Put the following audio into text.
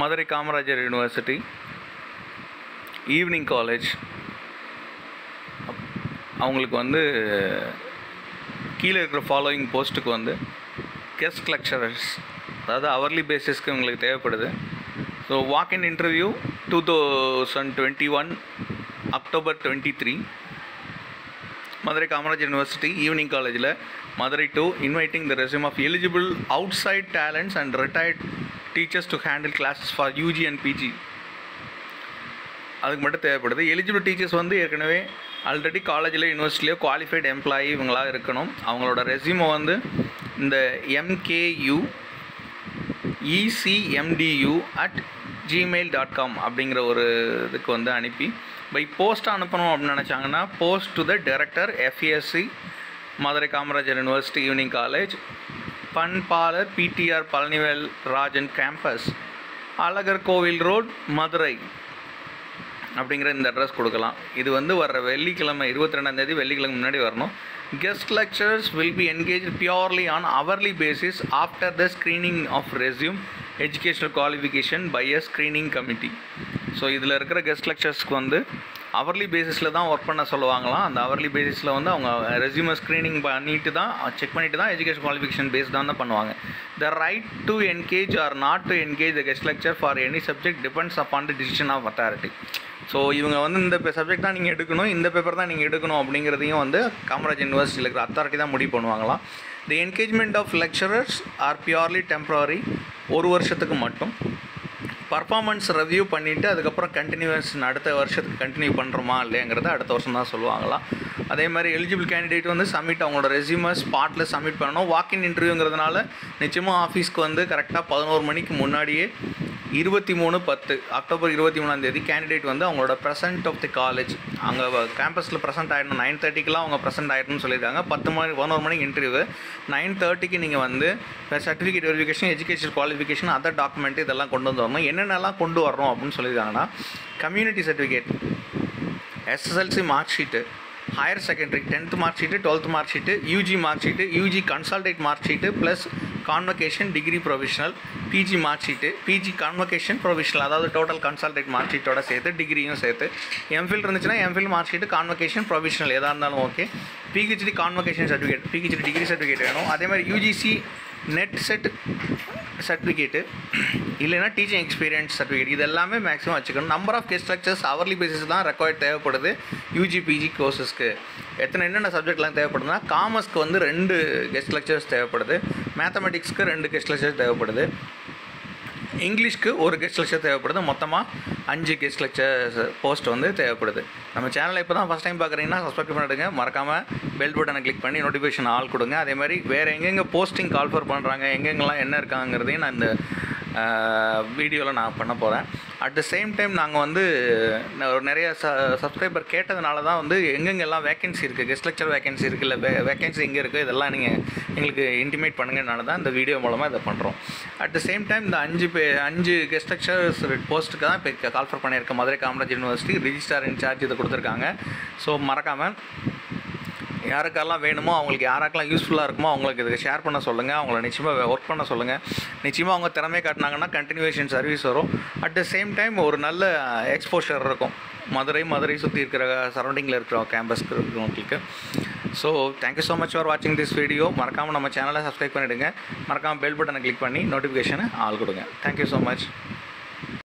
Madurai Kamarajar university evening college அவங்களுக்கு வந்து கீழே இருக்கிற ஃபாலோயிங் போஸ்ட்டுக்கு வந்து கெஸ்ட் லெக்சரர்ஸ் அதாவது அவர்லி பேசிஸ்க்கு இவங்களுக்கு தேவைப்படுது so walk in interview two thousand twenty one October twenty three Madurai Kamaraj university evening காலேஜில் Madurai to inviting the resume of eligible outside talents and retired teachers to handle classes for UG and PG அதுக்கு மட்டும் தேவைப்படுது eligible teachers வந்து ஏற்கனவே already காலேஜில் யூனிவர்சிட்டிலையோ qualified employee இவங்களாக இருக்கணும் அவங்களோட ரெஸ்யூமை வந்து இந்த MKU ECMTU at Gmail dot com அப்படிங்கிற ஒரு இதுக்கு வந்து அனுப்பி பை போஸ்ட் அனுப்பணும் அப்படின்னு நினச்சாங்கன்னா post to the director FESC Madurai Kamarajar university evening college பண்பாளர் PTR Palanivel Rajan campus Azhagar Kovil road Madurai அப்படிங்கிற இந்த அட்ரஸ் கொடுக்கலாம் இது வந்து வர்ற வெள்ளிக்கிழமை இருபத்தி ரெண்டாந்தேதி வெள்ளிக்கிழமை முன்னாடி வரணும் guest lecturers will be engage purely on hourly basis after the screening of resume educational qualification by a screening committee so இதில் இருக்கிற கெஸ்ட் லெக்சர்ஸ்க்கு வந்து அவர்லி பேசிஸில் தான் ஒர்க் பண்ண சொல்லுவாங்களாம் அந்த அவர்லி பேசிஸில் வந்து அவங்க ரெஸ்யூமை ஸ்க்ரீனிங் பண்ணிட்டு தான் செக் பண்ணிட்டு தான் எஜுகேஷன் குவாலிஃபிகேஷன் பேஸ் தான் தான் பண்ணுவாங்க the right to engage or not to engage the guest lecture for any subject depends upon the decision of authority so இவங்க வந்து இந்த சப்ஜெக்ட் தான் நீங்கள் எடுக்கணும் இந்த பேப்பர் தான் நீங்கள் எடுக்கணும் அப்படிங்கிறதையும் வந்து காமராஜ் யூனிவர்சிட்டியில் இருக்கிற அத்தாரிட்டி தான் முடிவு பண்ணுவாங்களாம் the engagement of lecturers are purely temporary ஒரு வருஷத்துக்கு மட்டும் பர்ஃபார்மன்ஸ் ரிவ்யூ பண்ணிவிட்டு அதுக்கப்புறம் கண்டினியூஸ் அடுத்த வருஷத்துக்கு கண்டினியூ பண்ணுறோமா இல்லைங்கிறத அடுத்த வருஷம் தான் சொல்லுவாங்களாம் அதே மாதிரி எலிஜிபிள் கேண்டிடேட் வந்து சப்மிட் அவங்களோட ரெஸ்யூமை ஸ்பாட்டில் சப்மிட் பண்ணணும் வாக்கின் இன்டர்வியூங்கிறதுனால நிச்சயமாக ஆஃபீஸ்க்கு வந்து கரெக்டாக பதினோரு மணிக்கு முன்னாடியே இருபத்தி மூணு பத்து அக்டோபர் இருபத்தி மூணாந்தேதி கேண்டிடேட் வந்து அவங்களோட ப்ரெசன்ட் ஆஃப் தி காலேஜ் அங்கே கேம்பஸில் ப்ரெசென்ட் ஆகிடணும் நைன் தேர்ட்டிக்கெலாம் அவங்க ப்ரெசென்ட் ஆகிடணும்னு சொல்லியிருக்காங்க பத்து மணி பதினோரு மணிக்கு இன்டர்வியூ நைன் தேர்ட்டிக்கு நீங்கள் வந்து certificate verification education qualification other document இதெல்லாம் கொண்டு வந்து வரணும் என்னென்னலாம் கொண்டு வரணும் அப்படின்னு சொல்லியிருக்காங்கன்னா community certificate SSLC mark sheet higher secondary tenth mark sheet twelfth mark sheet UG mark sheet UG consolidated mark sheet plus convocation degree provisional PG mark sheet PG convocation provisional அதாவது டோட்டல் கன்சல்டேட் மார்க் ஷீட்டோட சேர்த்து டிகிரியும் சேர்த்து MPhil இருந்துச்சுன்னா MPhil mark sheet convocation provisional எதாக இருந்தாலும் okay PhD convocation certificate PhD degree certificate வேணும் அதே மாதிரி யூஜிசி நெட் செட் சர்டிஃபிகேட்டு இல்லைன்னா டீச்சிங் எக்ஸ்பீரியன்ஸ் சர்டிஃபிகேட் இது எல்லாமே மேக்ஸிமம் வச்சுக்கணும் number of guest lecturers hourly basis தான் ரெக்கார்ட் தேவைப்படுது யூஜி பிஜி கோர்சஸ்க்கு எத்தனை என்னென்ன சப்ஜெக்ட்லாம் தேவைப்படுதுன்னா காமர்ஸ்க்கு வந்து ரெண்டு கெஸ்ட் லெக்சர்ஸ் தேவைப்படுது மேத்தமெட்டிக்ஸ்க்கு ரெண்டு கெஸ்ட் லெக்சர்ஸ் தேவைப்படுது இங்கிலீஷ்க்கு ஒரு கெஸ்ட் லெக்சர் தேவைப்படுது மொத்தமாக அஞ்சு கெஸ்ட் லெக்சர் போஸ்ட் வந்து தேவைப்படுது நம்ம சேனலை இப்போ தான் ஃபஸ்ட் டைம் பார்க்குறீங்கன்னா சப்ஸ்கிரைப் பண்ணிடுங்க மறக்காமல் பெல் பட்டனை கிளிக் பண்ணி நோட்டிஃபிகேஷன் ஆல் கொடுங்க அதே மாதிரி வேறு எங்கெங்கே போஸ்டிங் கால்ஃபர் பண்ணுறாங்க எங்கெங்கெல்லாம் என்ன இருக்காங்கிறதையும் நான் இந்த வீடியோவில் நான் பண்ண போகிறேன் அட் த சேம் டைம் நாங்கள் வந்து ந- ஒரு நிறைய ச சப்ஸ்கிரைபர் கேட்டதுனால தான் வந்து எங்கெங்கெல்லாம் வேகன்சி இருக்குது கெஸ்ட் லெக்சர் வேகன்சி இருக்குது இல்லை வே வேகன்சி எங்கே இருக்குது இதெல்லாம் நீங்கள் எங்களுக்கு இன்டிமேட் பண்ணுங்கனால தான் இந்த வீடியோ மூலமாக இதை பண்ணுறோம் அட் த சேம் டைம் இந்த அஞ்சு பே அஞ்சு கெஸ்ட் லெக்சர்ஸ் போஸ்ட்டுக்கு தான் இப்போ கால்ஃபர் பண்ணியிருக்க Madurai Kamaraj university registrar in charge இதை கொடுத்துருக்காங்க ஸோ மறக்காமல் யாருக்கெல்லாம் வேணுமோ அவங்களுக்கு யாராக்கெல்லாம் யூஸ்ஃபுல்லாக இருக்குமோ அவங்களுக்கு இதுக்கு ஷேர் பண்ண சொல்லுங்கள் அவங்கள நிச்சயமாக ஒர்க் பண்ண சொல்லுங்கள் நிச்சயமாக அவங்க திறமை காட்டினாங்கன்னா கண்டினியூவேஷன் சர்வீஸ் வரும் அட் த சேம் டைம் ஒரு நல்ல எக்ஸ்போஷர் இருக்கும் மதுரை மதுரை சுற்றி இருக்கிற சரௌண்டிங்கில் இருக்கிற கேம்பஸ்க்கு இருக்கிறவங்களுக்கு so thank you so much for வாட்சிங் திஸ் வீடியோ மறக்காமல் நம்ம சேனலை சப்ஸ்கிரைப் பண்ணிவிடுங்க மறக்காமல் பெல் பட்டனை கிளிக் பண்ணி நோட்டிஃபிகேஷனை ஆள் கொடுங்க தேங்க்யூ ஸோ மச்